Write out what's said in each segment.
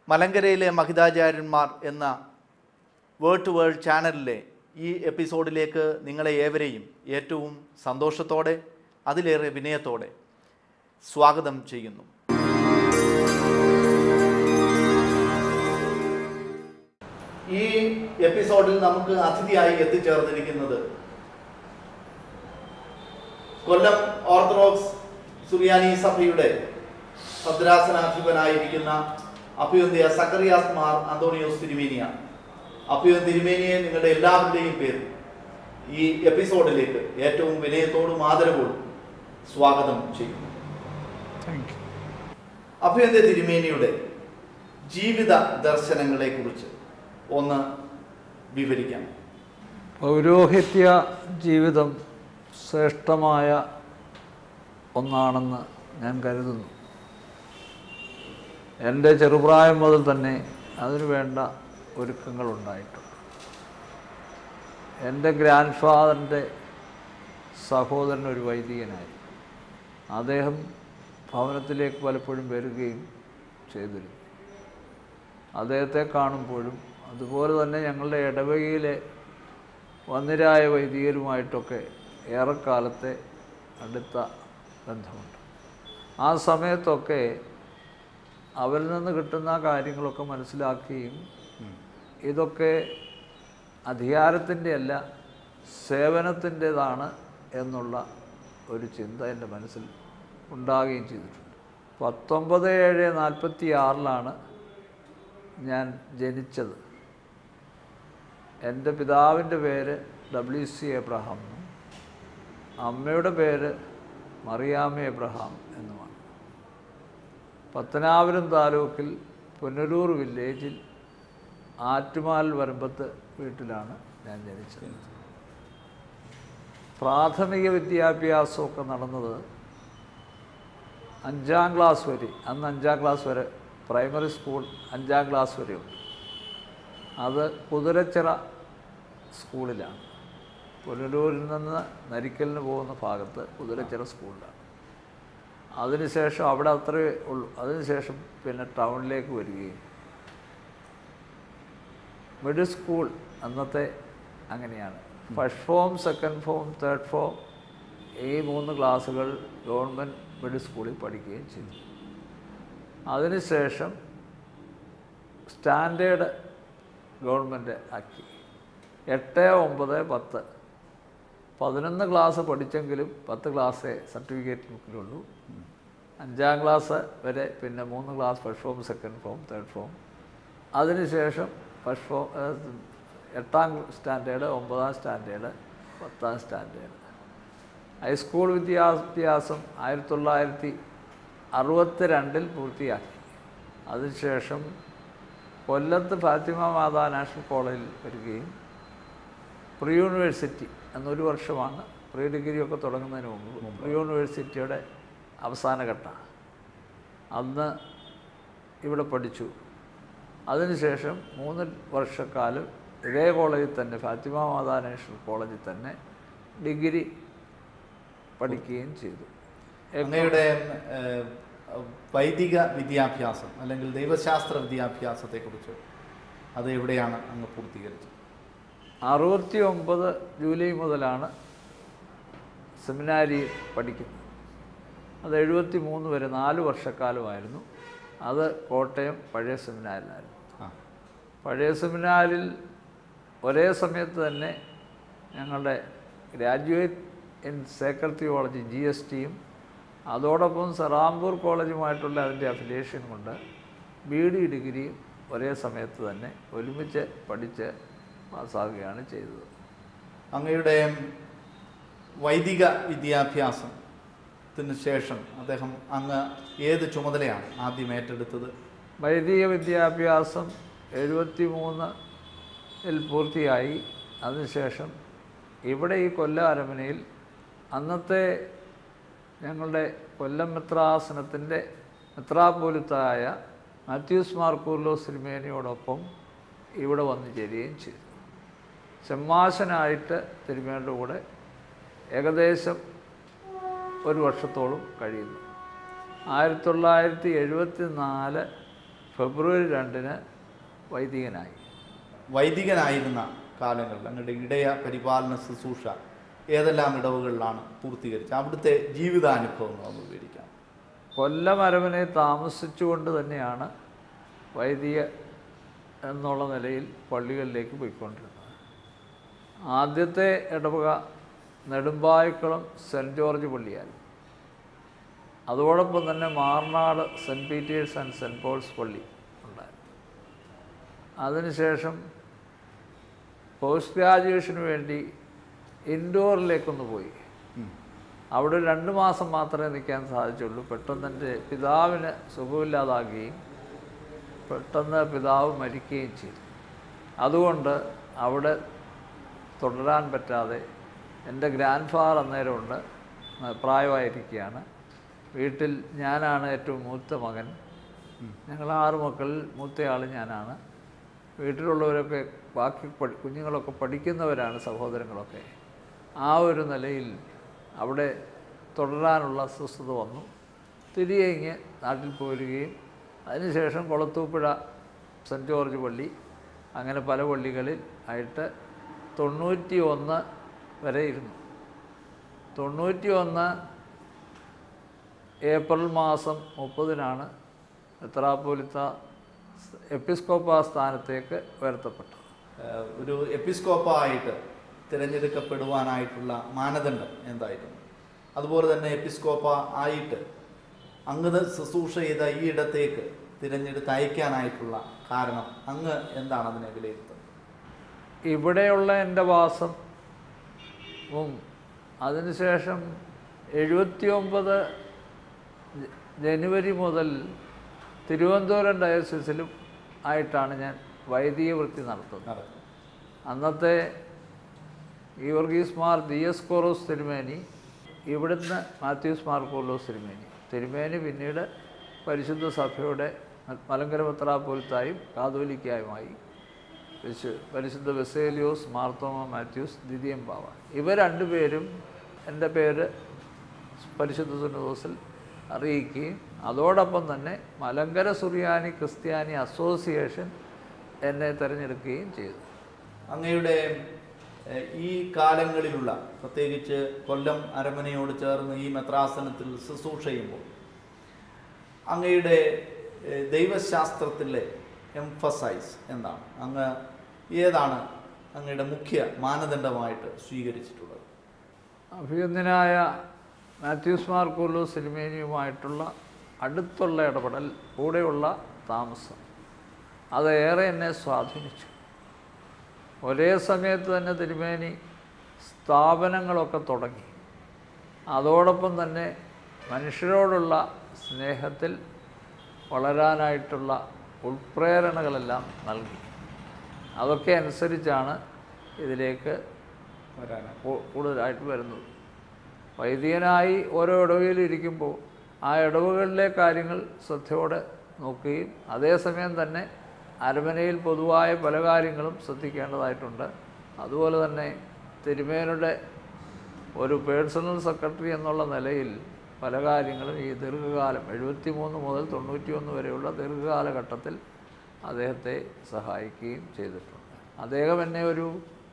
മലങ്കരയിലെ മഹിതാചാര്യന്മാർ എന്ന word to world ചാനലിലെ ഈ എപ്പിസോഡിലേക്ക് നിങ്ങളെ ഏവരെയും ഏറ്റവും സന്തോഷത്തോടെ അതിലേറെ വിനയത്തോടെ സ്വാഗതം ചെയ്യുന്നു ഈ എപ്പിസോഡിൽ നമുക്ക് അതിഥിയായി എത്തിച്ചേർന്നിരിക്കുന്നത് കൊല്ലം ഓർത്തഡോക്സ് സുറിയാനി സഭയുടെ ഭദ്രാസനാധിപനായിരിക്കുന്ന അഭ്യുന്തിയ സക്കറിയാസ് മാർ അന്തോണിയോസ് തിരുമേനിയാണ് അഭ്യുൻ തിരുമേനിയെ നിങ്ങളുടെ എല്ലാവരുടെയും പേരിൽ ഈ എപ്പിസോഡിലേക്ക് ഏറ്റവും വിനയത്തോടും ആദരവോടും സ്വാഗതം ചെയ്യുന്നു താങ്ക് യു അഭ്യന്ത്യ തിരുമേനിയുടെ ജീവിത ദർശനങ്ങളെ കുറിച്ച് ഒന്ന് വിവരിക്കാം പൗരോഹിത്യ ജീവിതം ശ്രേഷ്ഠമായ ഒന്നാണെന്ന് ഞാൻ കരുതുന്നു എൻ്റെ ചെറുപ്രായം മുതൽ തന്നെ അതിനു വേണ്ട ഒരുക്കങ്ങളുണ്ടായിട്ടുണ്ട് എൻ്റെ ഗ്രാൻഡ് ഫാദറിൻ്റെ സഹോദരൻ ഒരു വൈദികനായി അദ്ദേഹം ഭവനത്തിലേക്ക് പലപ്പോഴും വരികയും ചെയ്തിരുന്നു അദ്ദേഹത്തെ കാണുമ്പോഴും അതുപോലെ തന്നെ ഞങ്ങളുടെ ഇടവകയിലെ വന്നിരായ വൈദികരുമായിട്ടൊക്കെ ഏറെക്കാലത്തെ അടുത്ത ബന്ധമുണ്ട് ആ സമയത്തൊക്കെ അവരിൽ നിന്ന് കിട്ടുന്ന കാര്യങ്ങളൊക്കെ മനസ്സിലാക്കുകയും ഇതൊക്കെ അധികാരത്തിൻ്റെ അല്ല സേവനത്തിൻ്റെതാണ് എന്നുള്ള ഒരു ചിന്ത എൻ്റെ മനസ്സിൽ ഉണ്ടാകുകയും ചെയ്തിട്ടുണ്ട് പത്തൊമ്പത് ഏഴ് നാൽപ്പത്തി ആറിലാണ് ഞാൻ ജനിച്ചത് എൻ്റെ പിതാവിൻ്റെ പേര് ഡബ്ല്യു സി എബ്രഹാം എന്നും അമ്മയുടെ പേര് മറിയാമ്മ എബ്രഹാം എന്നുമാണ് പത്തനാപുരം താലൂക്കിൽ പുനലൂർ വില്ലേജിൽ ആറ്റുമാൽ വരമ്പത്ത് വീട്ടിലാണ് ഞാൻ ജനിച്ചത് പ്രാഥമിക വിദ്യാഭ്യാസമൊക്കെ നടന്നത് അഞ്ചാം ക്ലാസ് വരെ അന്ന് അഞ്ചാം ക്ലാസ് വരെ പ്രൈമറി സ്കൂൾ അഞ്ചാം ക്ലാസ് വരെയുണ്ട് അത് കുതിരച്ചിറ സ്കൂളിലാണ് പുനലൂരിൽ നിന്ന് നരിക്കലിന് പോകുന്ന ഭാഗത്ത് കുതിരച്ചിറ സ്കൂളിലാണ് അതിനുശേഷം അവിടെ അത്രയേ ഉള്ളൂ അതിനുശേഷം പിന്നെ ടൗണിലേക്ക് വരികയും മിഡിൽ സ്കൂൾ അന്നത്തെ അങ്ങനെയാണ് first form second form third form ഈ മൂന്ന് ക്ലാസ്സുകൾ ഗവൺമെൻറ് മിഡിൽ സ്കൂളിൽ പഠിക്കുകയും ചെയ്തു അതിനുശേഷം സ്റ്റാൻഡേർഡ് ഗവൺമെൻറ് ആക്കി എട്ട് ഒമ്പത് പത്ത് പതിനൊന്ന് ക്ലാസ് പഠിച്ചെങ്കിലും പത്ത് ക്ലാസ്സേ സർട്ടിഫിക്കറ്റ് ബുക്കിലുള്ളൂ അഞ്ചാം ക്ലാസ് വരെ പിന്നെ മൂന്ന് class first form second form third form അതിനുശേഷം ഫസ്റ്റ് ഫോം ഏഹ്, എട്ടാം സ്റ്റാൻഡേർഡ് ഒമ്പതാം സ്റ്റാൻഡേർഡ് പത്താം സ്റ്റാൻഡേർഡ് ഹൈസ്കൂൾ വിദ്യാഭ്യാസം ആയിരത്തി തൊള്ളായിരത്തി അറുപത്തി രണ്ടിൽ പൂർത്തിയാക്കി അതിനുശേഷം കൊല്ലത്ത് ഫാത്തിമ മാതാ നാഷണൽ കോളേജിൽ വരികയും പ്രീ യൂണിവേഴ്സിറ്റി എന്നൊരു വർഷമാണ് പ്രീ ഡിഗ്രിയൊക്കെ തുടങ്ങുന്നതിന് മുമ്പ് പ്രീ യൂണിവേഴ്സിറ്റിയുടെ അവസാന ഘട്ട അന്ന് ഇവിടെ പഠിച്ചു അതിനുശേഷം മൂന്ന് വർഷക്കാലം ഇതേ കോളേജിൽ തന്നെ ഫാത്തിമ മാതാ നാഷണൽ കോളേജിൽ തന്നെ ഡിഗ്രി പഠിക്കുകയും ചെയ്തു അങ്ങയുടെ ഏഹ്, വൈദിക വിദ്യാഭ്യാസം അല്ലെങ്കിൽ ദൈവശാസ്ത്ര വിദ്യാഭ്യാസത്തെക്കുറിച്ച് അത് എവിടെയാണ് അങ്ങ് പൂർത്തീകരിച്ചത് അറുപത്തി ഒമ്പത് ജൂലൈ മുതലാണ് സെമിനാരി പഠിക്കുന്നത് അത് എഴുപത്തി മൂന്ന് വരെ നാല് വർഷക്കാലമായിരുന്നു അത് കോട്ടയം പഴയ സെമിനാരിലായിരുന്നു ആ പഴയ സെമിനാരിൽ ഒരേ സമയത്ത് തന്നെ ഞങ്ങളുടെ graduate in sacred theology G S ടിയും അതോടൊപ്പം സെറാംപൂർ കോളേജുമായിട്ടുള്ള അതിൻ്റെ അഫിലിയേഷൻ കൊണ്ട് ബി ഡി ഡിഗ്രിയും ഒരേ സമയത്ത് തന്നെ ഒരുമിച്ച് പഠിച്ച് പാസ്സാവുകയാണ് ചെയ്തത് അങ്ങയുടെ വൈദിക വിദ്യാഭ്യാസത്തിന് ശേഷം അദ്ദേഹം അങ്ങ് ഏത് ചുമതലയാണ് ആദ്യം ഏറ്റെടുത്തത് വൈദിക വിദ്യാഭ്യാസം എഴുപത്തി മൂന്നിൽ പൂർത്തിയായി അതിനുശേഷം ഇവിടെ ഈ കൊല്ലം അരമനയിൽ അന്നത്തെ ഞങ്ങളുടെ കൊല്ലം മിത്രാസനത്തിൻ്റെ മിത്രാപോലിത്തായ മാത്യൂസ് മാർക്കൂർലോ സിനിമേനയോടൊപ്പം ഇവിടെ വന്നു ചേരുകയും ചെയ്തു ചെമ്മാശനായിട്ട് തിരുമേൻ്റെ കൂടെ ഏകദേശം ഒരു വർഷത്തോളം കഴിയുന്നു ആയിരത്തി തൊള്ളായിരത്തി എഴുപത്തി നാല് ഫെബ്രുവരി രണ്ടിന് വൈദികനായി വൈദികനായിരുന്ന കാലങ്ങളിൽ അങ്ങയുടെ ഇടയ പരിപാലന ശുശ്രൂഷ ഏതെല്ലാം ഇടവുകളിലാണ് പൂർത്തീകരിച്ചത് അവിടുത്തെ ജീവിതാനുഭവങ്ങൾ നമ്മൾ വിവരിക്കാം കൊല്ലം അരമനെ താമസിച്ചുകൊണ്ട് തന്നെയാണ് വൈദിക എന്നുള്ള നിലയിൽ പള്ളികളിലേക്ക് പോയിക്കൊണ്ടിരുന്നത് ആദ്യത്തെ ഇടവക നെടുമ്പായക്കുളം സെൻറ്റ് ജോർജ് പള്ളിയായിരുന്നു അതോടൊപ്പം തന്നെ മാർനാട് saint Peter's and saint Paul's പള്ളി ഉണ്ടായിരുന്നു അതിനുശേഷം പോസ്റ്റ് ഗ്രാജുവേഷന് വേണ്ടി ഇൻഡോറിലേക്കൊന്ന് പോയി അവിടെ ഒരു രണ്ട് മാസം മാത്രമേ നിൽക്കാൻ സാധിച്ചുള്ളൂ പെട്ടെന്ന് എൻ്റെ പിതാവിന് സുഖമില്ലാതാകുകയും പെട്ടെന്ന് പിതാവ് മരിക്കുകയും ചെയ്തു അതുകൊണ്ട് അവിടെ തുടരാൻ പറ്റാതെ എൻ്റെ ഗ്രാൻഡ് ഫാദർ അന്നേരമുണ്ട് പ്രായമായിരിക്കുകയാണ് വീട്ടിൽ ഞാനാണ് ഏറ്റവും മൂത്ത മകൻ ഞങ്ങൾ ആറ് മക്കളിൽ മൂത്തയാൾ ഞാനാണ് വീട്ടിലുള്ളവരൊക്കെ ബാക്കി പഠി കുഞ്ഞുങ്ങളൊക്കെ പഠിക്കുന്നവരാണ് സഹോദരങ്ങളൊക്കെ ആ ഒരു നിലയിൽ അവിടെ തുടരാനുള്ള അസ്വസ്ഥത വന്നു തിരികെ ഇങ്ങ് നാട്ടിൽ പോരുകയും അതിനുശേഷം കൊളത്തൂപ്പുഴ സെൻറ്റ് ജോർജ് പള്ളി അങ്ങനെ പല പള്ളികളിൽ ആയിട്ട് തൊണ്ണൂറ്റി ഒന്ന് വരെ ഇരുന്നു തൊണ്ണൂറ്റി ഒന്ന് ഏപ്രിൽ മാസം മുപ്പതിനാണ് മെത്രാപ്പോലിത്ത എപ്പിസ്കോപ്പ സ്ഥാനത്തേക്ക് ഉയർത്തപ്പെട്ടത് ഏഹ് ഒരു എപ്പിസ്കോപ്പായിട്ട് തിരഞ്ഞെടുക്കപ്പെടുവാനായിട്ടുള്ള മാനദണ്ഡം എന്തായിരുന്നു അതുപോലെ തന്നെ എപ്പിസ്കോപ്പ ആയിട്ട് അങ്ങ് ശുശ്രൂഷ ചെയ്ത ഈ ഇടത്തേക്ക് തിരഞ്ഞെടുത്ത് അയക്കാനായിട്ടുള്ള കാരണം അങ്ങ് എന്താണ് അതിനെ വിലയിരുത്തുന്നത് ഇവിടെയുള്ള എൻ്റെ വാസം ഉം അതിനുശേഷം എഴുപത്തി ഒമ്പത് ജനുവരി മുതൽ തിരുവനന്തപുരം ഡയസിസിലും ആയിട്ടാണ് ഞാൻ വൈദിക വൃത്തി നടത്തുന്നത് നടക്കും അന്നത്തെ ഗീവർഗീസ് മാർ ദിയസ് കോറോസ് തിരുമേനി ഇവിടുന്ന് മാത്യൂസ് മാർ കോലോസ് തിരുമേനി തിരുമേനി പിന്നീട് പരിശുദ്ധ സഭയുടെ മലങ്കര മെത്രാപ്പോലിത്തായും കാതോലിക്കായുമായി വിശു പരിശുദ്ധ ബെസേലിയോസ് മാർത്തോമ മാത്യൂസ് ദിദിയം ബാവ ഇവർ രണ്ടുപേരും എൻ്റെ പേര് പരിശുദ്ധ സുന്നദോസിൽ അറിയിക്കുകയും അതോടൊപ്പം തന്നെ മലങ്കര സുറിയാനി ക്രിസ്ത്യാനി അസോസിയേഷൻ എന്നെ തിരഞ്ഞെടുക്കുകയും ചെയ്തു അങ്ങയുടെ ഏഹ്, ഈ കാലങ്ങളിലുള്ള പ്രത്യേകിച്ച് കൊല്ലം അരമനയോട് ചേർന്ന് ഈ മെത്രാസനത്തിൽ ശുശ്രൂഷ ചെയ്യുമ്പോൾ അങ്ങയുടെ ഏഹ്, ദൈവശാസ്ത്രത്തിലെ എംഫസൈസ് എന്താണ് അങ്ങ് ഏതാണ് അങ്ങയുടെ മുഖ്യ മാനദണ്ഡമായിട്ട് സ്വീകരിച്ചിട്ടുള്ളത് അഭിനന്ദനായ മാത്യൂസ് മാർ കൂർലോ സിനിമേനിയുമായിട്ടുള്ള അടുത്തുള്ള ഇടപെടൽ കൂടെയുള്ള താമസം അതേറെ എന്നെ സ്വാധീനിച്ചു ഒരേ സമയത്ത് തന്നെ തിരുമേനി സ്ഥാപനങ്ങളൊക്കെ തുടങ്ങി അതോടൊപ്പം തന്നെ മനുഷ്യരോടുള്ള സ്നേഹത്തിൽ വളരാനായിട്ടുള്ള ഉൾപ്രേരണകളെല്ലാം നൽകി അതൊക്കെ അനുസരിച്ചാണ് ഇതിലേക്ക് വരാനാണ് കൂ- കൂടുതലായിട്ട് വരുന്നത് വൈദികനായി ഓരോ ഇടവകയിലും ഇരിക്കുമ്പോൾ ആ ഇടവകളിലെ കാര്യങ്ങൾ ശ്രദ്ധയോടെ നോക്കുകയും അതേസമയം തന്നെ അരമനയിൽ പൊതുവായ പല കാര്യങ്ങളും ശ്രദ്ധിക്കേണ്ടതായിട്ടുണ്ട് അതുപോലെ തന്നെ തിരുമേനുടെ ഒരു പേഴ്സണൽ സെക്രട്ടറി എന്നുള്ള നിലയിൽ പല കാര്യങ്ങളും ഈ ദീർഘകാലം എഴുപത്തി മൂന്ന് മുതൽ തൊണ്ണൂറ്റി ഒന്ന് വരെയുള്ള ദീർഘകാലഘട്ടത്തിൽ അദ്ദേഹത്തെ സഹായിക്കുകയും ചെയ്തിട്ടുണ്ട് അദ്ദേഹം എന്നെ ഒരു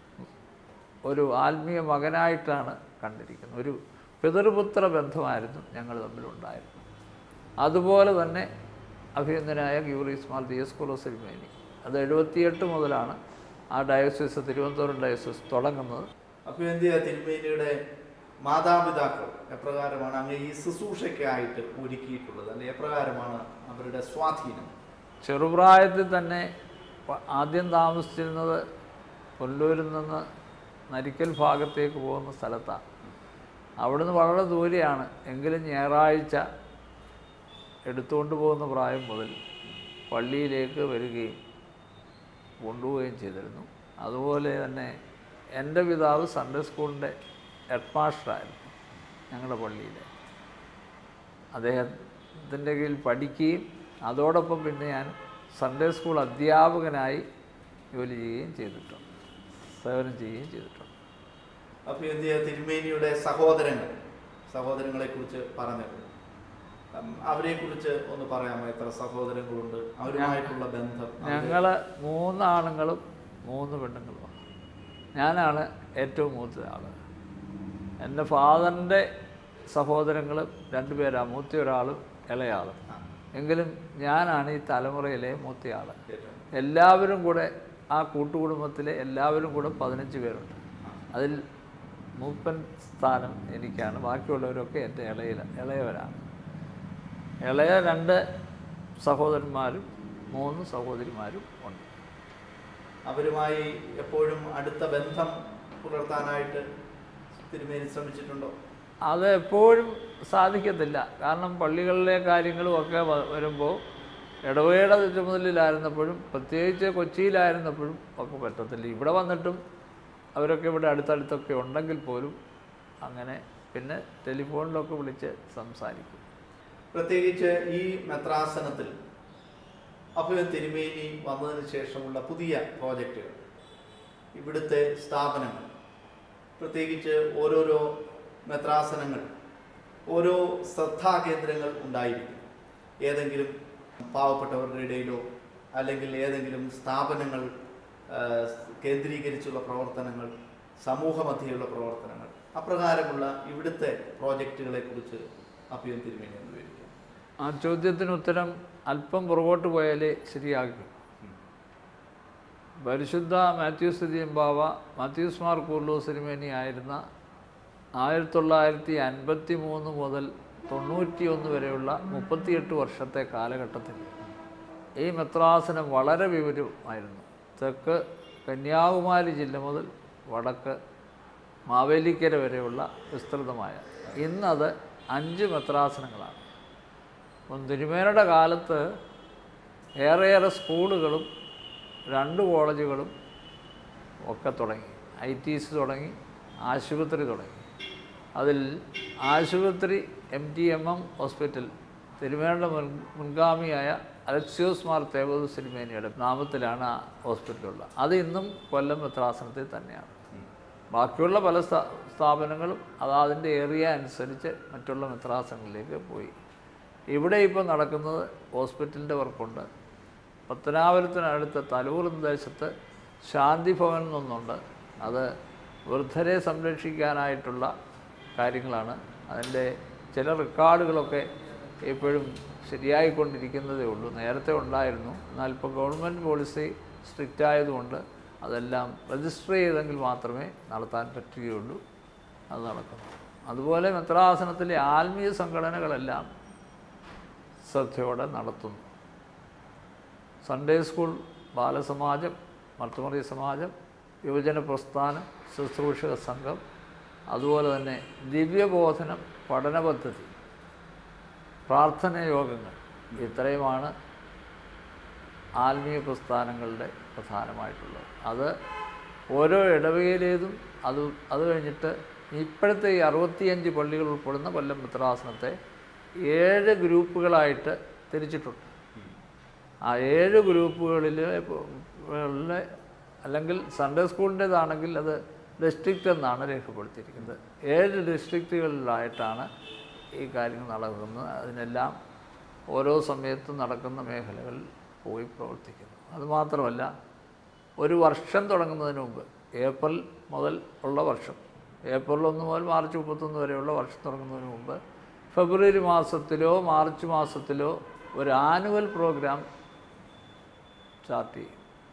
ഒരു ആത്മീയ മകനായിട്ടാണ് കണ്ടിരിക്കുന്നത് ഒരു പിതൃപുത്ര ബന്ധമായിരുന്നു ഞങ്ങൾ തമ്മിലുണ്ടായിരുന്നത് അതുപോലെ തന്നെ അഭിനന്ദനായ ഗ്യൂറീസ് മാർ ദിയസ്കുലോ സിൽമേനി അത് എഴുപത്തിയെട്ട് മുതലാണ് ആ ഡയോസിസ് തിരുവനന്തപുരം ഡയോസിസ് തുടങ്ങുന്നത് അഭ്യന്ത്യ തിരുമേനിയുടെ മാതാപിതാക്കൾ എപ്രകാരമാണ് അങ്ങ് ഈ ശുശ്രൂഷയ്ക്കായിട്ട് ഒരുക്കിയിട്ടുള്ളത് അല്ലെ എപ്രകാരമാണ് അവരുടെ സ്വാധീനം ചെറുപ്രായത്തിൽ തന്നെ പ- ആദ്യം താമസിച്ചിരുന്നത് കൊല്ലൂരിൽ നിന്ന് നരിക്കൽ ഭാഗത്തേക്ക് പോകുന്ന സ്ഥലത്താണ് അവിടുന്ന് വളരെ ദൂരെയാണ് എങ്കിലും ഞായറാഴ്ച എടുത്തുകൊണ്ട് പോകുന്ന പ്രായം മുതൽ പള്ളിയിലേക്ക് വരികയും കൊണ്ടുപോവുകയും ചെയ്തിരുന്നു അതുപോലെ തന്നെ എൻ്റെ പിതാവ് സൺഡേ സ്കൂളിൻ്റെ ഹെഡ് മാസ്റ്ററായിരുന്നു ഞങ്ങളുടെ പള്ളിയിലെ അദ്ദേഹത്തിൻ്റെ കീഴിൽ പഠിക്കുകയും അതോടൊപ്പം പിന്നെ ഞാൻ സൺഡേ സ്കൂൾ അധ്യാപകനായി ജോലി ചെയ്യുകയും ചെയ്തിട്ടുണ്ട് സേവനം ചെയ്യുകയും ചെയ്തിട്ടുണ്ട് അഭ്യന്ത്യ തിരുമേനിയുടെ സഹോദരങ്ങൾ സഹോദരങ്ങളെ കുറിച്ച് പറഞ്ഞത് അവരെ കുറിച്ച് ഒന്ന് പറയാമോ എത്ര സഹോദരങ്ങളുണ്ട് അവരുമായിട്ടുള്ള ബന്ധം അവര് ഞങ്ങൾ മൂന്നാണുങ്ങളും മൂന്ന് പെണ്ണുങ്ങളുമാണ് ഞാനാണ് ഏറ്റവും മൂത്ത ആൾ എൻ്റെ ഫാദറിൻ്റെ സഹോദരങ്ങൾ രണ്ടുപേരാണ് മൂത്ത ഒരാളും ഇളയാളും എങ്കിലും ഞാനാണ് ഈ തലമുറയിലെ മൂത്തയാൾ ഏറ്റവും എല്ലാവരും കൂടെ ആ കൂട്ടുകുടുംബത്തിലെ എല്ലാവരും കൂടെ പതിനഞ്ച് പേരുണ്ട് അതിൽ മൂപ്പൻ സ്ഥാനം എനിക്കാണ് ബാക്കിയുള്ളവരൊക്കെ എൻ്റെ ഇളയിൽ ഇളയവരാണ് ഇളയ രണ്ട് സഹോദരന്മാരും മൂന്ന് സഹോദരിമാരും ഉണ്ട് അവരുമായി എപ്പോഴും അടുത്ത ബന്ധം പുലർത്താനായിട്ട് തിരുമേനി ശ്രമിച്ചിട്ടുണ്ടോ അത് എപ്പോഴും സാധിക്കത്തില്ല കാരണം പള്ളികളിലെ കാര്യങ്ങളും ഒക്കെ വ- വരുമ്പോൾ ഇടവേട ചുമതലയിലായിരുന്നപ്പോഴും പ്രത്യേകിച്ച് കൊച്ചിയിലായിരുന്നപ്പോഴും ഒക്കെ പറ്റത്തില്ല ഇവിടെ വന്നിട്ടും അവരൊക്കെ ഇവിടെ അടുത്തടുത്തൊക്കെ ഉണ്ടെങ്കിൽ പോലും അങ്ങനെ പിന്നെ ടെലിഫോണിലൊക്കെ വിളിച്ച് സംസാരിക്കും പ്രത്യേകിച്ച് ഈ മെത്രാസനത്തിൽ അഭയ തിരുമേനി വന്നതിന് ശേഷമുള്ള പുതിയ പ്രോജക്റ്റുകൾ ഇവിടുത്തെ സ്ഥാപനങ്ങൾ പ്രത്യേകിച്ച് ഓരോരോ മെത്രാസനങ്ങൾ ഓരോ ശ്രദ്ധാകേന്ദ്രങ്ങൾ ഉണ്ടായിരിക്കും ഏതെങ്കിലും പാവപ്പെട്ടവരുടെ ഇടയിലോ അല്ലെങ്കിൽ ഏതെങ്കിലും സ്ഥാപനങ്ങൾ ആ, കേന്ദ്രീകരിച്ചുള്ള പ്രവർത്തനങ്ങൾ സമൂഹമധ്യയുള്ള പ്രവർത്തനങ്ങൾ അപ്രകാരമുള്ള ഇവിടുത്തെ പ്രോജക്റ്റുകളെ കുറിച്ച് അഭ്യം തിരുമേനി എന്ന് വിവരിക്കാം ആ ചോദ്യത്തിന് ഉത്തരം അല്പം പുറകോട്ട് പോയാലേ ശരിയാകും പരിശുദ്ധ മാത്യൂസ് തിരുമ്പാവ മാത്യൂസ് മാർ കൂർലൂസ് തിരുമേനി ആയിരുന്ന ആയിരത്തി തൊള്ളായിരത്തി അൻപത്തി മൂന്ന് മുതൽ തൊണ്ണൂറ്റി ഒന്ന് വരെയുള്ള മുപ്പത്തിയെട്ട് വർഷത്തെ കാലഘട്ടത്തിൽ ഈ മെത്രാസനം വളരെ വിവരമായിരുന്നു തെക്ക് കന്യാകുമാരി ജില്ല മുതൽ വടക്ക് മാവേലിക്കര വരെയുള്ള വിസ്തൃതമായ ഇന്നത് അഞ്ച് മെത്രാസനങ്ങളാണ് അപ്പം തിരുമേനയുടെ കാലത്ത് ഏറെയേറെ സ്കൂളുകളും രണ്ട് കോളേജുകളും ഒക്കെ തുടങ്ങി ഐ ടി സി തുടങ്ങി ആശുപത്രി തുടങ്ങി അതിൽ ആശുപത്രി M T M M hospital തിരുമേനയുടെ മുൻ മുൻഗാമിയായ അലക്സിയോസ് മാർ തേവദൂസ് തിരുമേനിയുടെ നാമത്തിലാണ് ആ ഹോസ്പിറ്റലുള്ളത് അത് ഇന്നും കൊല്ലം മെത്രാസനത്തിൽ തന്നെയാണ് ബാക്കിയുള്ള പല സ്ഥാ- സ്ഥാപനങ്ങളും അതാതിൻ്റെ ഏരിയ അനുസരിച്ച് മറ്റുള്ള മെത്രാസനങ്ങളിലേക്ക് പോയി ഇവിടെ ഇപ്പോൾ നടക്കുന്നത് ഹോസ്പിറ്റലിൻ്റെ വർക്കുണ്ട് പത്തനാപുരത്തിനടുത്ത് തലൂർ പ്രദേശത്ത് ശാന്തി ഭവൻ എന്നൊന്നുണ്ട് അത് വൃദ്ധരെ സംരക്ഷിക്കാനായിട്ടുള്ള കാര്യങ്ങളാണ് അതിൻ്റെ ചില റെക്കോർഡുകളൊക്കെ ഇപ്പോഴും ശരിയായിക്കൊണ്ടിരിക്കുന്നതേ ഉള്ളൂ നേരത്തെ ഉണ്ടായിരുന്നു എന്നാൽ ഇപ്പോൾ ഗവൺമെൻറ് പോളിസി സ്ട്രിക്റ്റ് ആയതുകൊണ്ട് അതെല്ലാം രജിസ്റ്റർ ചെയ്തെങ്കിൽ മാത്രമേ നടത്താൻ പറ്റുകയുള്ളൂ അത് നടക്കുന്നു അതുപോലെ മെത്രാസനത്തിലെ ആത്മീയ സംഘടനകളെല്ലാം ശ്രദ്ധയോടെ നടത്തുന്നു സൺഡേ സ്കൂൾ ബാലസമാജം മർത്തുമറി സമാജം യുവജന പ്രസ്ഥാനം ശുശ്രൂഷക സംഘം അതുപോലെ തന്നെ ദിവ്യബോധനം പഠന പദ്ധതി പ്രാർത്ഥന യോഗങ്ങൾ ഇത്രയുമാണ് ആത്മീയ പ്രസ്ഥാനങ്ങളുടെ പ്രധാനമായിട്ടുള്ളത് അത് ഓരോ ഇടവകയിലേതും അത് അത് കഴിഞ്ഞിട്ട് ഇപ്പോഴത്തെ ഈ അറുപത്തിയഞ്ച് പള്ളികൾ ഉൾപ്പെടുന്ന കൊല്ലം മിത്രാസനത്തെ ഏഴ് ഗ്രൂപ്പുകളായിട്ട് തിരിച്ചിട്ടുണ്ട് ആ ഏഴ് ഗ്രൂപ്പുകളിൽ കളിലെ അല്ലെങ്കിൽ സൺഡേ സ്കൂളിൻ്റേതാണെങ്കിൽ അത് ഡിസ്ട്രിക്റ്റ് എന്നാണ് രേഖപ്പെടുത്തിയിരിക്കുന്നത് ഏഴ് ഡിസ്ട്രിക്റ്റുകളിലായിട്ടാണ് ഈ കാര്യങ്ങൾ നടക്കുന്നത് അതിനെല്ലാം ഓരോ സമയത്തും നടക്കുന്ന മേഖലകളിൽ പോയി പ്രവർത്തിക്കുന്നു അതുമാത്രമല്ല ഒരു വർഷം തുടങ്ങുന്നതിന് മുമ്പ് ഏപ്രിൽ മുതൽ ഉള്ള വർഷം ഏപ്രിൽ ഒന്ന് മുതൽ മാർച്ച് മുപ്പത്തൊന്ന് വരെയുള്ള വർഷം തുടങ്ങുന്നതിന് മുമ്പ് ഫെബ്രുവരി മാസത്തിലോ മാർച്ച് മാസത്തിലോ ഒരു ആനുവൽ പ്രോഗ്രാം സ്റ്റാർട്ട് ചെയ്യും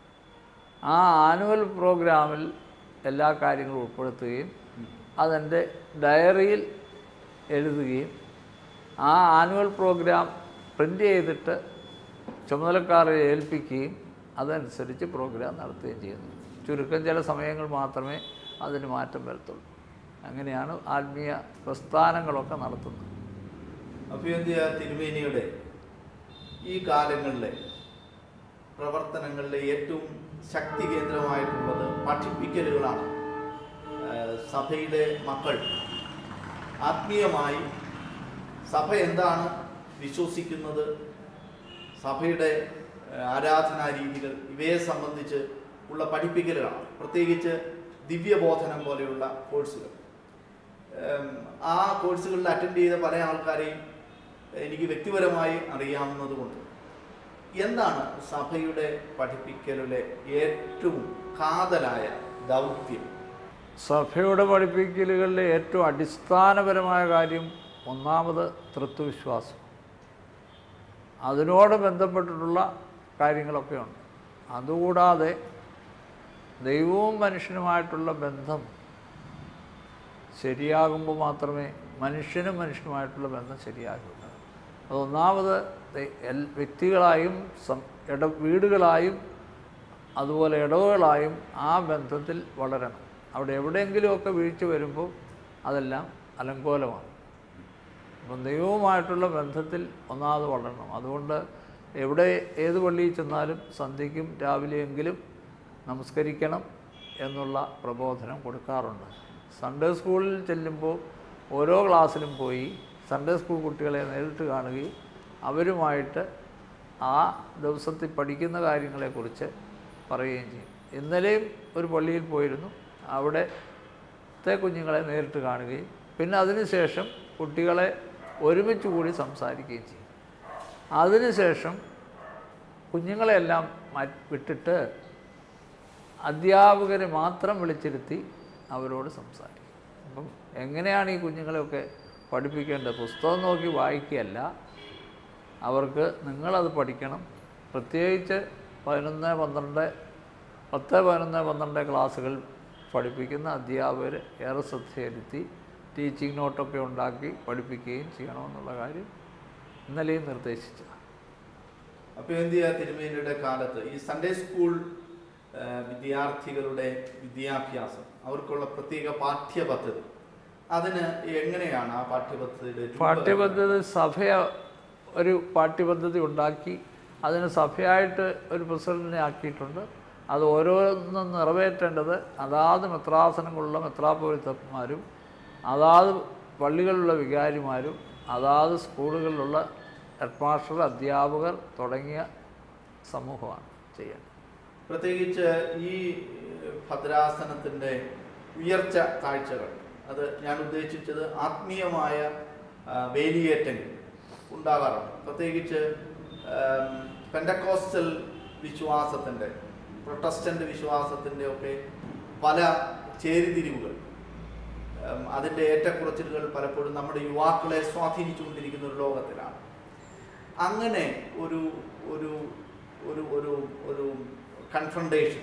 ആ ആനുവൽ പ്രോഗ്രാമിൽ എല്ലാ കാര്യങ്ങളും ഉൾപ്പെടുത്തുകയും അതെൻ്റെ ഡയറിയിൽ എഴുതുകയും ആ ആനുവൽ പ്രോഗ്രാം പ്രിൻ്റ് ചെയ്തിട്ട് ചുമതലക്കാരെ ഏൽപ്പിക്കുകയും അതനുസരിച്ച് പ്രോഗ്രാം നടത്തുകയും ചെയ്യുന്നു ചുരുക്കം ചില സമയങ്ങൾ മാത്രമേ അതിന് മാറ്റം വരത്തുള്ളൂ അങ്ങനെയാണ് ആത്മീയ പ്രസ്ഥാനങ്ങളൊക്കെ നടത്തുന്നത് അഭ്യന്ത്യ തിരുമേനിയുടെ ഈ കാലങ്ങളിലെ പ്രവർത്തനങ്ങളിലെ ഏറ്റവും ശക്തി കേന്ദ്രമായിട്ടുള്ളത് പഠിപ്പിക്കലുകളാണ് ഏഹ് സഭയിലെ മക്കൾ ആത്മീയമായി സഭ എന്താണ് വിശ്വസിക്കുന്നത് സഭയുടെ ഏഹ് ആരാധനാ രീതികൾ ഇവയെ സംബന്ധിച്ച് ഉള്ള പഠിപ്പിക്കലുകളാണ് പ്രത്യേകിച്ച് ദിവ്യബോധനം പോലെയുള്ള കോഴ്സുകൾ ഏം, ആ കോഴ്സുകളിൽ അറ്റൻഡ് ചെയ്ത പല ആൾക്കാരെയും എനിക്ക് വ്യക്തിപരമായി അറിയാവുന്നത് കൊണ്ട് എന്താണ് സഭയുടെ പഠിപ്പിക്കലിലെ ഏറ്റവും കാതലായ ദൗത്യം സഭയുടെ പഠിപ്പിക്കലുകളിലെ ഏറ്റവും അടിസ്ഥാനപരമായ കാര്യം ഒന്നാമത് തൃത്വവിശ്വാസം അതിനോട് ബന്ധപ്പെട്ടിട്ടുള്ള കാര്യങ്ങളൊക്കെ ഉണ്ട് അതുകൂടാതെ ദൈവവും മനുഷ്യനുമായിട്ടുള്ള ബന്ധം ശരിയാകുമ്പോൾ മാത്രമേ മനുഷ്യനും മനുഷ്യനുമായിട്ടുള്ള ബന്ധം ശരിയാകൂ അത് ഒന്നാമത് ദൈ- എൽ- വ്യക്തികളായും സം ഇട വീടുകളായും അതുപോലെ ഇടവുകളായും ആ ബന്ധത്തിൽ വളരണം അവിടെ എവിടെയെങ്കിലുമൊക്കെ വീഴ്ച വരുമ്പോൾ അതെല്ലാം അലങ്കോലമാണ് അപ്പം ദൈവവുമായിട്ടുള്ള ബന്ധത്തിൽ ഒന്നാമത് വളരണം അതുകൊണ്ട് എവിടെ ഏത് പള്ളിയിൽ ചെന്നാലും സന്ധ്യയ്ക്കും രാവിലെയെങ്കിലും നമസ്കരിക്കണം എന്നുള്ള പ്രബോധനം കൊടുക്കാറുണ്ട് സൺഡേ സ്കൂളിൽ ചെല്ലുമ്പോൾ ഓരോ ക്ലാസ്സിലും പോയി സൺഡേ സ്കൂൾ കുട്ടികളെ നേരിട്ട് കാണുകയും അവരുമായിട്ട് ആ ദിവസത്തിൽ പഠിക്കുന്ന കാര്യങ്ങളെക്കുറിച്ച് പറയുകയും ചെയ്യും ഇന്നലെയും ഒരു പള്ളിയിൽ പോയിരുന്നു അവിടുത്തെ കുഞ്ഞുങ്ങളെ നേരിട്ട് കാണുകയും പിന്നെ അതിനുശേഷം കുട്ടികളെ ഒരുമിച്ച് കൂടി സംസാരിക്കുകയും ചെയ്യും അതിനുശേഷം കുഞ്ഞുങ്ങളെല്ലാം മാറ്റി വിട്ടിട്ട് അധ്യാപകരെ മാത്രം വിളിച്ചിരുത്തി അവരോട് സംസാരിക്കും അപ്പം എങ്ങനെയാണ് ഈ കുഞ്ഞുങ്ങളെയൊക്കെ പഠിപ്പിക്കേണ്ടത് പുസ്തകം നോക്കി വായിക്കുകയല്ല അവർക്ക് നിങ്ങളത് പഠിക്കണം പ്രത്യേകിച്ച് പതിനൊന്ന് പന്ത്രണ്ട് പത്ത് പതിനൊന്ന് പന്ത്രണ്ട് ക്ലാസ്സുകൾ പഠിപ്പിക്കുന്ന അധ്യാപകർ ഏറെ ശ്രദ്ധയെടുത്തി ടീച്ചിങ് നോട്ടൊക്കെ ഉണ്ടാക്കി പഠിപ്പിക്കുകയും ചെയ്യണമെന്നുള്ള കാര്യം ഇന്നലെയും നിർദ്ദേശിച്ചതാണ് അഭ്യന്തിയ തിരുമേനിയുടെ കാലത്ത് ഈ സൺഡേ സ്കൂൾ ആ, വിദ്യാർത്ഥികളുടെ വിദ്യാഭ്യാസം അവർക്കുള്ള പ്രത്യേക പാഠ്യപദ്ധതി അതിന് എങ്ങനെയാണ് ആ പാഠ്യപദ്ധതിയുടെ രൂപകൽപ്പന? പാഠ്യപദ്ധതി സഭ ഒരു പാഠ്യപദ്ധതി ഉണ്ടാക്കി അതിന് സഭയായിട്ട് ഒരു പ്രസിഡന്റിനെ ആക്കിയിട്ടുണ്ട് അത് ഓരോന്നും നിറവേറ്റേണ്ടത് അതാത് മെത്രാസനങ്ങളുള്ള മെത്രാപോലിത്തന്മാരും അതാത് പള്ളികളിലുള്ള വികാരിമാരും അതാത് സ്കൂളുകളിലുള്ള ഹെഡ് മാസ്റ്റർ അധ്യാപകർ തുടങ്ങിയ സമൂഹമാണ് ചെയ്യേണ്ടത് പ്രത്യേകിച്ച് ഈ ഭദ്രാസനത്തിൻ്റെ ഉയർച്ച കാഴ്ചകൾ അത് ഞാൻ ഉദ്ദേശിച്ചത് ആത്മീയമായ ആ, വേലിയേറ്റങ്ങൾ ഉണ്ടാകാറുണ്ട് പ്രത്യേകിച്ച് ആം, പെൻഡക്കോസ്റ്റൽ വിശ്വാസത്തിൻ്റെ പ്രൊട്ടസ്റ്റൻ്റ് വിശ്വാസത്തിൻ്റെ ഒക്കെ പല ചേരിതിരിവുകൾ ഉം, അതിൻ്റെ ഏറ്റക്കുറച്ചിലുകൾ പലപ്പോഴും നമ്മുടെ യുവാക്കളെ സ്വാധീനിച്ചുകൊണ്ടിരിക്കുന്ന ഒരു ലോകത്തിലാണ് അങ്ങനെ ഒരു ഒരു ഒരു ഒരു ഒരു കൺഫ്രണ്ടേഷൻ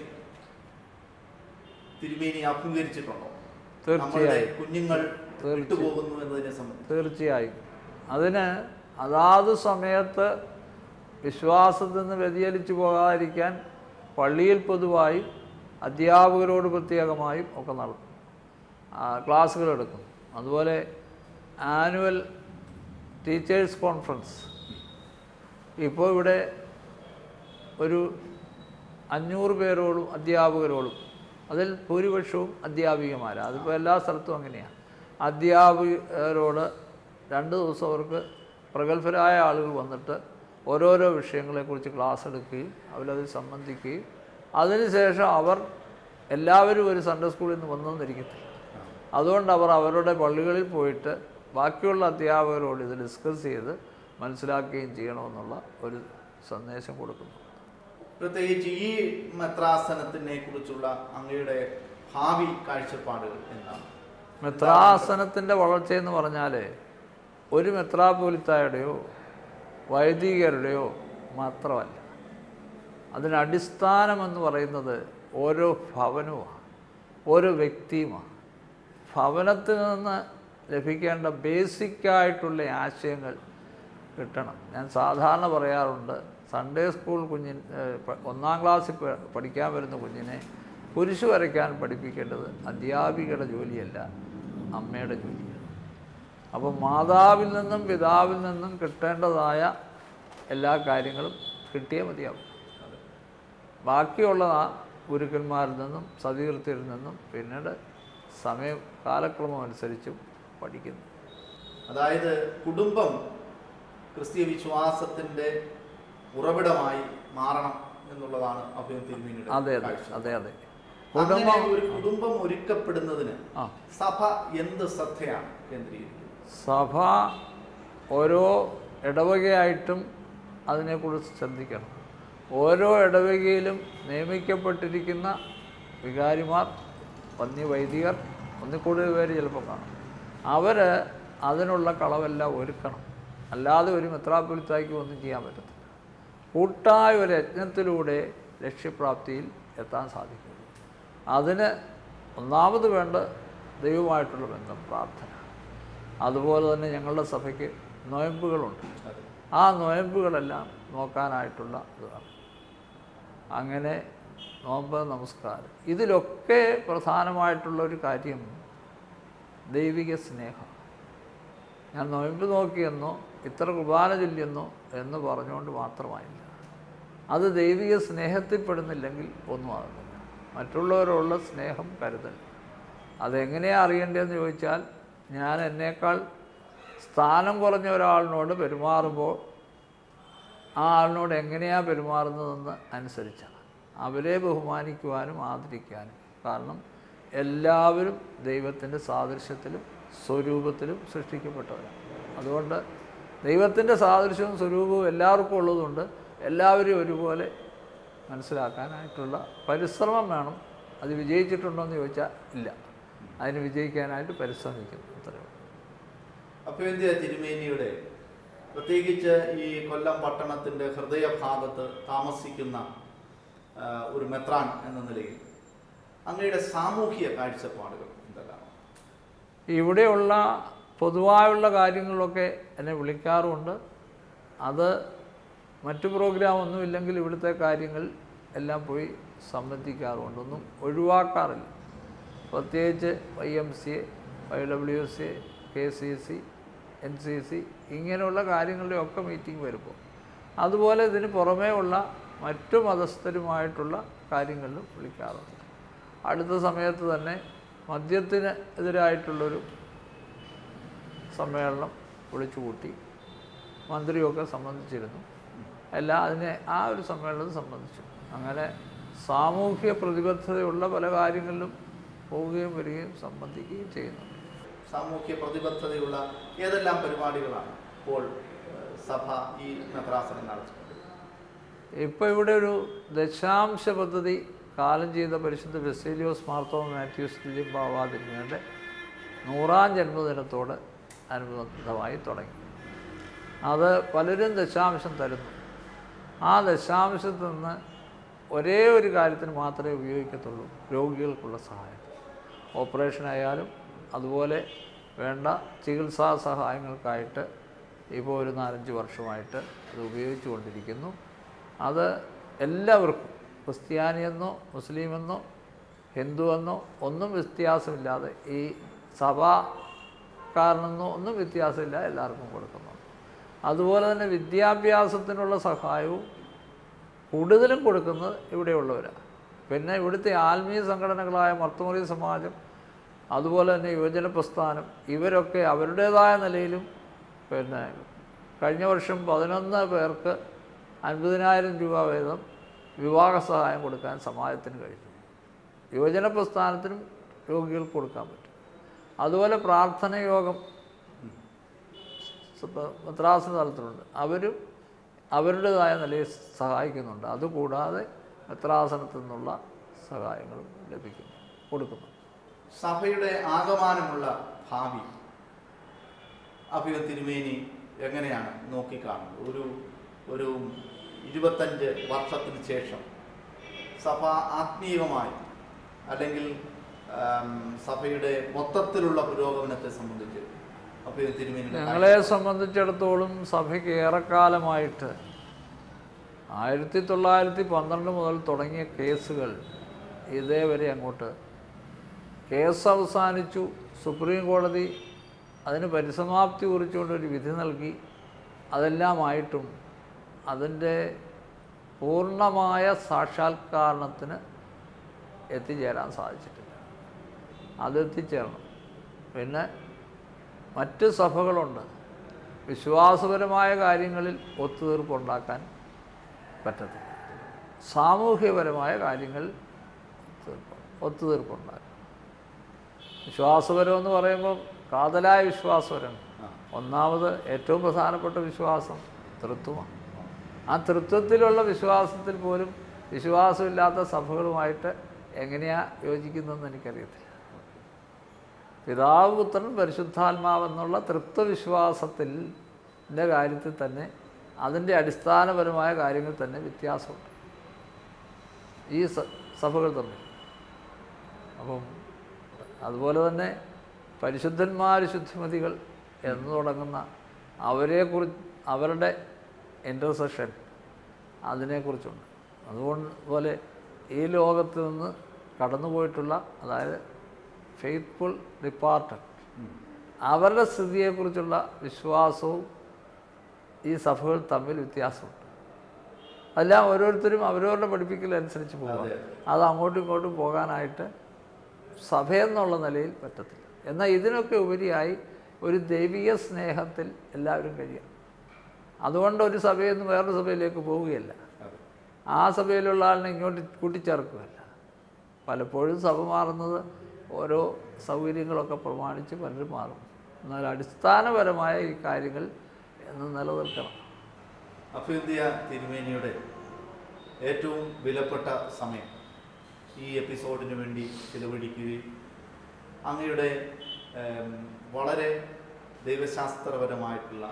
തിരുമേനി അഭിമുഖീകരിച്ചിട്ടുണ്ടോ നമ്മുടെ തീർച്ചയായും കുഞ്ഞുങ്ങൾ തീർച്ചയായും. വിട്ടുപോകുന്നു എന്നതിനെ സംബന്ധിച്ച് തീർച്ചയായും അതിന് അതാത് സമയത്ത് വിശ്വാസത്തിൽ നിന്ന് വ്യതിചലിച്ചു പോകാതിരിക്കാൻ പള്ളിയിൽ പൊതുവായും അധ്യാപകരോട് പ്രത്യേകമായും ഒക്കെ നടത്തും ആ, ക്ലാസ്സുകൾ എടുക്കും അതുപോലെ ആനുവൽ ടീച്ചേഴ്സ് കോൺഫറൻസ് ഇപ്പോൾ ഇവിടെ ഒരു അഞ്ഞൂറ് പേരോടും അധ്യാപകരോടും അതിൽ ഭൂരിപക്ഷവും അധ്യാപികമാരാണ് അതിപ്പോൾ എല്ലാ സ്ഥലത്തും അങ്ങനെയാണ് അധ്യാപകരോട് രണ്ട് ദിവസം അവർക്ക് പ്രഗത്ഭരായ ആളുകൾ വന്നിട്ട് ഓരോരോ വിഷയങ്ങളെക്കുറിച്ച് ക്ലാസ് എടുക്കുകയും അവരതിൽ സംബന്ധിക്കുകയും അതിനുശേഷം അവർ എല്ലാവരും ഒരു സൺഡേ സ്കൂളിൽ നിന്ന് വന്നെന്നിരിക്കത്തില്ല അതുകൊണ്ട് അവർ അവരുടെ പള്ളികളിൽ പോയിട്ട് ബാക്കിയുള്ള അധ്യാപകരോട് ഇത് ഡിസ്കസ് ചെയ്ത് മനസ്സിലാക്കുകയും ചെയ്യണമെന്നുള്ള ഒരു സന്ദേശം കൊടുക്കുന്നു പ്രത്യേകിച്ച് ഈ മെത്രാസനത്തിനെ കുറിച്ചുള്ള അങ്ങയുടെ ഭാവി കാഴ്ചപ്പാടുകൾ എന്താണ് മെത്രാസനത്തിൻ്റെ വളർച്ചയെന്ന് പറഞ്ഞാൽ ഒരു മെത്രാപോലിത്തായുടെയോ വൈദികരുടെയോ മാത്രമല്ല അതിന് അടിസ്ഥാനമെന്ന് പറയുന്നത് ഓരോ ഭവനവുമാണ് ഓരോ വ്യക്തിയുമാണ് ഭവനത്തിൽ നിന്ന് ലഭിക്കേണ്ട ബേസിക്കായിട്ടുള്ള ആശയങ്ങൾ കിട്ടണം ഞാൻ സാധാരണ പറയാറുണ്ട് സൺഡേ സ്കൂൾ കുഞ്ഞിൻ ഏഹ്, പ- ഒന്നാം ക്ലാസ്സിൽ പ- പഠിക്കാൻ വരുന്ന കുഞ്ഞിനെ കുരിശ് വരയ്ക്കാൻ പഠിപ്പിക്കേണ്ടത് അധ്യാപികയുടെ ജോലിയല്ല അമ്മയുടെ ജോലിയാണ് അപ്പോൾ മാതാവിൽ നിന്നും പിതാവിൽ നിന്നും കിട്ടേണ്ടതായ എല്ലാ കാര്യങ്ങളും കിട്ടിയേ മതിയാവും ബാക്കിയുള്ള ആ ഗുരുക്കന്മാരിൽ നിന്നും സതീർത്ഥരിൽ നിന്നും പിന്നീട് സമയം കാലക്രമം അനുസരിച്ചും പഠിക്കുന്നു അതായത് കുടുംബം ക്രിസ്തീയ വിശ്വാസത്തിന്റെ ഉറവിടമായി മാറണം എന്നുള്ളതാണ് അഭയം തിരുമേനിയുടെ അതെ അതെ കാഴ്ച. അതെ അതെ അങ്ങനെ കുടുംബം ഒരു കുടുംബം ഒരുക്കപ്പെടുന്നതിന് ആ സഭ എന്ത് ശ്രദ്ധയാണ് കേന്ദ്രീകരിക്കുന്നത് സഭ ഓരോ ഇടവകയായിട്ടും അതിനെക്കുറിച്ച് ശ്രദ്ധിക്കണം ഓരോ ഇടവകയിലും നിയമിക്കപ്പെട്ടിരിക്കുന്ന വികാരിമാർ ഒന്നി വൈദികർ ഒന്നിൽ കൂടുതൽ പേര് ചിലപ്പോൾ കാണും അവർ അതിനുള്ള കളവെല്ലാം ഒരുക്കണം അല്ലാതെ ഒരു മെത്രാപ്പൊലിത്തായ്ക്ക് ഒന്നും ചെയ്യാൻ പറ്റത്തില്ല കൂട്ടായ ഒരു യജ്ഞത്തിലൂടെ ലക്ഷ്യപ്രാപ്തിയിൽ എത്താൻ സാധിക്കും അതിന് ഒന്നാമത് വേണ്ട ദൈവമായിട്ടുള്ള ബന്ധം പ്രാർത്ഥന അതുപോലെ തന്നെ ഞങ്ങളുടെ സഭയ്ക്ക് നോയമ്പുകളുണ്ട് അതെ ആ നോയമ്പുകളെല്ലാം നോക്കാനായിട്ടുള്ള ഇതാണ് അങ്ങനെ നോമ്പ് നമസ്കാരം ഇതിലൊക്കെ പ്രധാനമായിട്ടുള്ള ഒരു കാര്യം ദൈവിക സ്നേഹം ഞാൻ നോയമ്പ് നോക്കിയെന്നോ ഇത്ര കുർബാന ചൊല്ലിയെന്നോ എന്ന് പറഞ്ഞുകൊണ്ട് മാത്രമായില്ല അത് ദൈവിക സ്നേഹത്തിൽപ്പെടുന്നില്ലെങ്കിൽ ഒന്നും ആകുന്നില്ല മറ്റുള്ളവരോടുള്ള സ്നേഹം കരുതൽ അതെങ്ങനെയാണ് അറിയേണ്ടതെന്ന് ചോദിച്ചാൽ ഞാൻ എന്നേക്കാൾ സ്ഥാനം കുറഞ്ഞ ഒരാളിനോട് പെരുമാറുമ്പോൾ ആ ആളിനോട് എങ്ങനെയാണ് പെരുമാറുന്നതെന്ന് അനുസരിച്ചാണ് അവരെ ബഹുമാനിക്കുവാനും ആദരിക്കാനും കാരണം എല്ലാവരും ദൈവത്തിൻ്റെ സാദൃശ്യത്തിലും സ്വരൂപത്തിലും സൃഷ്ടിക്കപ്പെട്ടവരാണ് അതുകൊണ്ട് ദൈവത്തിൻ്റെ സാദൃശ്യവും സ്വരൂപവും എല്ലാവർക്കും ഉള്ളതുകൊണ്ട് എല്ലാവരും ഒരുപോലെ മനസ്സിലാക്കാനായിട്ടുള്ള പരിശ്രമം വേണം അത് വിജയിച്ചിട്ടുണ്ടോ എന്ന് ചോദിച്ചാൽ ഇല്ല അതിന് വിജയിക്കാനായിട്ട് പരിശ്രമിക്കുന്നു അത്രയും അഭ്യന്ത്യ തിരുമേനിയുടെ പ്രത്യേകിച്ച് ഈ കൊല്ലം പട്ടണത്തിൻ്റെ ഹൃദയഭാഗത്ത് താമസിക്കുന്ന ആ, ഒരു മെത്രാൻ എന്ന നിലയിൽ അങ്ങയുടെ സാമൂഹിക കാഴ്ചപ്പാടുകൾ എന്തെല്ലാം ഇവിടെയുള്ള പൊതുവായുള്ള കാര്യങ്ങളൊക്കെ എന്നെ വിളിക്കാറുമുണ്ട് അത് മറ്റു പ്രോഗ്രാം ഒന്നുമില്ലെങ്കിൽ ഇവിടുത്തെ കാര്യങ്ങൾ എല്ലാം പോയി സംബന്ധിക്കാറുണ്ട് ഒന്നും ഒഴിവാക്കാറില്ല പ്രത്യേകിച്ച് Y M C A Y W C A K C C N C C ഇങ്ങനെയുള്ള കാര്യങ്ങളുടെയൊക്കെ മീറ്റിംഗ് വരുമ്പോൾ അതുപോലെ ഇതിന് പുറമേ ഉള്ള മറ്റു മതസ്ഥരുമായിട്ടുള്ള കാര്യങ്ങളിലും വിളിക്കാറുണ്ട് അടുത്ത സമയത്ത് തന്നെ മദ്യത്തിന് എതിരായിട്ടുള്ളൊരു സമ്മേളനം വിളിച്ചുകൂട്ടി മന്ത്രിയൊക്കെ സംബന്ധിച്ചിരുന്നു എല്ലാം അതിനെ ആ ഒരു സമ്മേളനം സംബന്ധിച്ചു അങ്ങനെ സാമൂഹ്യ പ്രതിബദ്ധതയുള്ള പല കാര്യങ്ങളിലും പോവുകയും വരികയും സംബന്ധിക്കുകയും ചെയ്യുന്നു സാമൂഹ്യ പ്രതിബദ്ധതയുള്ള ഏതെല്ലാം പരിപാടികളാണ് ഇപ്പോൾ ആ, സഭ ഈ മെത്രാസനം നടത്തുന്നത് ഇപ്പോൾ ഇവിടെ ഒരു ദശാംശ പദ്ധതി കാലം ചെയ്ത പരിശുദ്ധ ബെസേലിയോസ് മാർത്തോമ മാത്യൂസ് ദിലിംബാവാതിരുന്നതിൻ്റെ നൂറാം ജന്മദിനത്തോട് അനുബന്ധമായി തുടങ്ങി അത് പലരും ദശാംശം തരുന്നു ആ ദശാംശത്തിൽ നിന്ന് ഒരേ ഒരു കാര്യത്തിന് മാത്രമേ ഉപയോഗിക്കത്തുള്ളൂ രോഗികൾക്കുള്ള സഹായം ഓപ്പറേഷൻ ആയാലും അതുപോലെ വേണ്ട ചികിത്സാ സഹായങ്ങൾക്കായിട്ട് ഇപ്പോൾ ഒരു നാലഞ്ച് വർഷമായിട്ട് അത് ഉപയോഗിച്ചു കൊണ്ടിരിക്കുന്നു അത് എല്ലാവർക്കും ക്രിസ്ത്യാനിയെന്നോ മുസ്ലിമെന്നോ ഹിന്ദുവെന്നോ ഒന്നും വ്യത്യാസമില്ലാതെ ഈ സഭാക്കാരനെന്നോ ഒന്നും വ്യത്യാസമില്ല എല്ലാവർക്കും കൊടുക്കുന്നുണ്ട് അതുപോലെ തന്നെ വിദ്യാഭ്യാസത്തിനുള്ള സഹായവും കൂടുതലും കൊടുക്കുന്നത് ഇവിടെയുള്ളവരാണ് പിന്നെ ഇവിടുത്തെ ആത്മീയ സംഘടനകളായ മർത്തമറി സമാജം അതുപോലെ തന്നെ യുവജന പ്രസ്ഥാനം ഇവരൊക്കെ അവരുടേതായ നിലയിലും പിന്നെ കഴിഞ്ഞ വർഷം പതിനൊന്ന് പേർക്ക് അൻപതിനായിരം രൂപ വീതം വിവാഹ സഹായം കൊടുക്കാൻ സമാജത്തിന് കഴിഞ്ഞു യുവജന പ്രസ്ഥാനത്തിനും രോഗികൾക്ക് കൊടുക്കാൻ പറ്റും അതുപോലെ പ്രാർത്ഥന യോഗം മദ്രാസ് തലത്തിലുണ്ട് അവരും അവരുടേതായ നിലയിൽ സഹായിക്കുന്നുണ്ട് അതുകൂടാതെ മെത്രാസനത്തിൽ നിന്നുള്ള സഹായങ്ങളും ലഭിക്കുന്നു കൊടുക്കുന്നു സഭയുടെ ആകമാനമുള്ള ഭാവി അഭിയ തിരുമേനി എങ്ങനെയാണ് നോക്കിക്കാണുന്നത് ഒരു ഒരു ഇരുപത്തഞ്ച് വർഷത്തിന് ശേഷം സഭ ആത്മീയമായി അല്ലെങ്കിൽ ആം, സഭയുടെ മൊത്തത്തിലുള്ള പുരോഗമനത്തെ സംബന്ധിച്ച് അഭിയ തിരുമേനിയുടെ ഞങ്ങളെ സംബന്ധിച്ചിടത്തോളം സഭയ്ക്ക് ഏറെക്കാലമായിട്ട് ആയിരത്തി തൊള്ളായിരത്തി പന്ത്രണ്ട് മുതൽ തുടങ്ങിയ കേസുകൾ ഇതേവരെ അങ്ങോട്ട് കേസ് അവസാനിച്ചു സുപ്രീം കോടതി അതിന് പരിസമാപ്തി കുറിച്ചുകൊണ്ട് ഒരു വിധി നൽകി അതെല്ലാമായിട്ടും അതിൻ്റെ പൂർണ്ണമായ സാക്ഷാത്കാരണത്തിന് എത്തിച്ചേരാൻ സാധിച്ചിട്ടില്ല അതെത്തിച്ചേരണം പിന്നെ മറ്റ് സഭകളുണ്ട് വിശ്വാസപരമായ കാര്യങ്ങളിൽ ഒത്തുതീർപ്പുണ്ടാക്കാൻ പറ്റത്തില്ല സാമൂഹ്യപരമായ കാര്യങ്ങളിൽ ഒത്തുതീർപ്പ് ഒത്തുതീർപ്പുണ്ടാക്കും വിശ്വാസപരം എന്ന് പറയുമ്പോൾ കാതലായ വിശ്വാസപരം ആ. ഒന്നാമത് ഏറ്റവും പ്രധാനപ്പെട്ട വിശ്വാസം തൃത്വമാണ് ആ തൃത്വത്തിലുള്ള വിശ്വാസത്തിൽ പോലും വിശ്വാസമില്ലാത്ത സഭകളുമായിട്ട് എങ്ങനെയാണ് യോജിക്കുന്നതെന്ന് എനിക്കറിയത്തില്ല പിതാവ് പുത്രൻ പരിശുദ്ധാത്മാവ് എന്നുള്ള തൃത്വവിശ്വാസത്തിൻ്റെ കാര്യത്തിൽ തന്നെ അതിൻ്റെ അടിസ്ഥാനപരമായ കാര്യങ്ങൾ തന്നെ വ്യത്യാസമുണ്ട് ഈ സ- സഭകൾ തമ്മിൽ അപ്പം അതുപോലെ തന്നെ പരിശുദ്ധന്മാർ ശുദ്ധിമതികൾ എന്ന് തുടങ്ങുന്ന അവരെക്കുറിച്ച് അവരുടെ ഇൻ്റർസെഷൻ അതിനെക്കുറിച്ചുണ്ട് അതുകൊണ്ട് പോലെ ഈ ലോകത്ത് നിന്ന് കടന്നുപോയിട്ടുള്ള അതായത് ഫെയ്ത്ത്ഫുൾ ഡിപ്പാർട്ടഡ് അവരുടെ സ്ഥിതിയെക്കുറിച്ചുള്ള വിശ്വാസവും ഈ സഭകൾ തമ്മിൽ വ്യത്യാസമുണ്ട് അതെല്ലാം ഓരോരുത്തരും അവരവരുടെ പഠിപ്പിക്കലനുസരിച്ച് പോകാം അതെ. അത് അങ്ങോട്ടും ഇങ്ങോട്ടും പോകാനായിട്ട് സഭയെന്നുള്ള നിലയിൽ പറ്റത്തില്ല എന്നാൽ ഇതിനൊക്കെ ഉപരിയായി ഒരു ദൈവിക സ്നേഹത്തിൽ എല്ലാവരും കഴിയാം അതുകൊണ്ട് ഒരു സഭയിൽ നിന്ന് വേറൊരു സഭയിലേക്ക് പോവുകയല്ല അതെ. ആ സഭയിലുള്ള ആളിനെ ഇങ്ങോട്ട് കൂട്ടിച്ചേർക്കുകയല്ല പലപ്പോഴും സഭ മാറുന്നത് ഓരോ സൗകര്യങ്ങളൊക്കെ പ്രമാണിച്ച് പലരും മാറും എന്നാൽ അടിസ്ഥാനപരമായ ഈ കാര്യങ്ങൾ എന്ന് നിലനിൽക്കണം അഭ്യുദയ തിരുമേനിയുടെ ഏറ്റവും വിലപ്പെട്ട സമയം ഈ എപ്പിസോഡിന് വേണ്ടി ചിലവഴിക്കുകയും അങ്ങയുടെ ഏം, വളരെ ദൈവശാസ്ത്രപരമായിട്ടുള്ള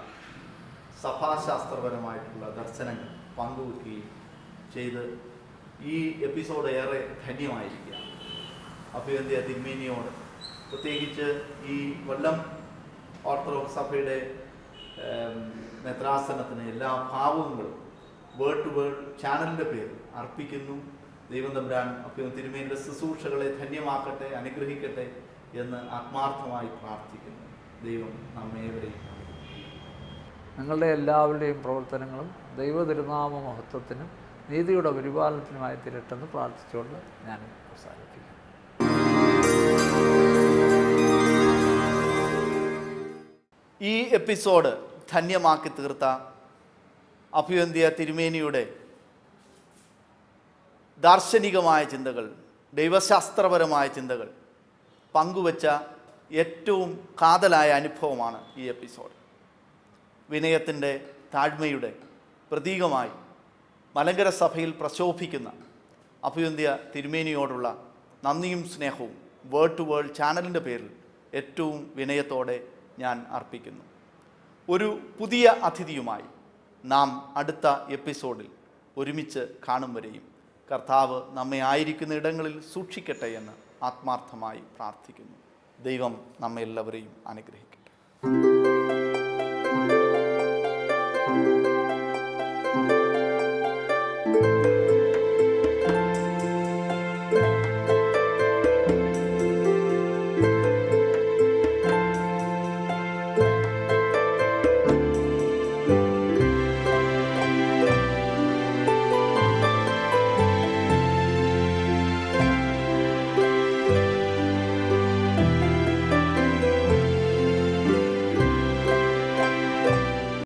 സഭാശാസ്ത്രപരമായിട്ടുള്ള ദർശനങ്ങൾ പങ്കുവെക്കുകയും ചെയ്ത് ഈ എപ്പിസോഡ് ഏറെ ധന്യമായിരിക്കുകയാണ് അഭ്യുദയ തിരുമേനിയോട് പ്രത്യേകിച്ച് ഈ കൊല്ലം ഓർത്തഡോക്സ് സഭയുടെ ഏം, മെത്രാസനത്തിന് എല്ലാ ഭാവങ്ങളും വേർഡ് ടു വേർഡ് ചാനലിൻ്റെ പേരിൽ അർപ്പിക്കുന്നു ദൈവം തമ്പുരാൻ അപ്പോൾ തിരുമേനിയുടെ ശുശ്രൂഷകളെ ധന്യമാക്കട്ടെ അനുഗ്രഹിക്കട്ടെ എന്ന് ആത്മാർത്ഥമായി പ്രാർത്ഥിക്കുന്നു ദൈവം നമ്മേവരെയും നിങ്ങളുടെ എല്ലാവരുടെയും പ്രവർത്തനങ്ങളും ദൈവ തിരുനാമ മഹത്വത്തിനും നീതിയുടെ പരിപാലനത്തിനുമായി തീരട്ടെന്ന് പ്രാർത്ഥിച്ചുകൊണ്ട് ഞാൻ അവസാനിപ്പിക്കുന്നു ഈ എപ്പിസോഡ് ധന്യമാക്കി തീർത്ത അഭ്യന്ത്യ തിരുമേനിയുടെ ദാർശനികമായ ചിന്തകൾ ദൈവശാസ്ത്രപരമായ ചിന്തകൾ പങ്കുവച്ച ഏറ്റവും കാതലായ അനുഭവമാണ് ഈ എപ്പിസോഡ് വിനയത്തിൻ്റെ താഴ്മയുടെ പ്രതീകമായി മലങ്കര സഭയിൽ പ്രശോഭിക്കുന്ന അഭ്യന്ത്യ തിരുമേനിയോടുള്ള നന്ദിയും സ്നേഹവും വേർഡ് ടു വേൾഡ് ചാനലിൻ്റെ പേരിൽ ഏറ്റവും വിനയത്തോടെ ഞാൻ അർപ്പിക്കുന്നു ഒരു പുതിയ അതിഥിയുമായി നാം അടുത്ത എപ്പിസോഡിൽ ഒരുമിച്ച് കാണും വരെയും കർത്താവ് നമ്മെ ആയിരിക്കുന്ന ഇടങ്ങളിൽ സൂക്ഷിക്കട്ടെ എന്ന് ആത്മാർത്ഥമായി പ്രാർത്ഥിക്കുന്നു ദൈവം നമ്മെ എല്ലാവരെയും അനുഗ്രഹിക്കട്ടെ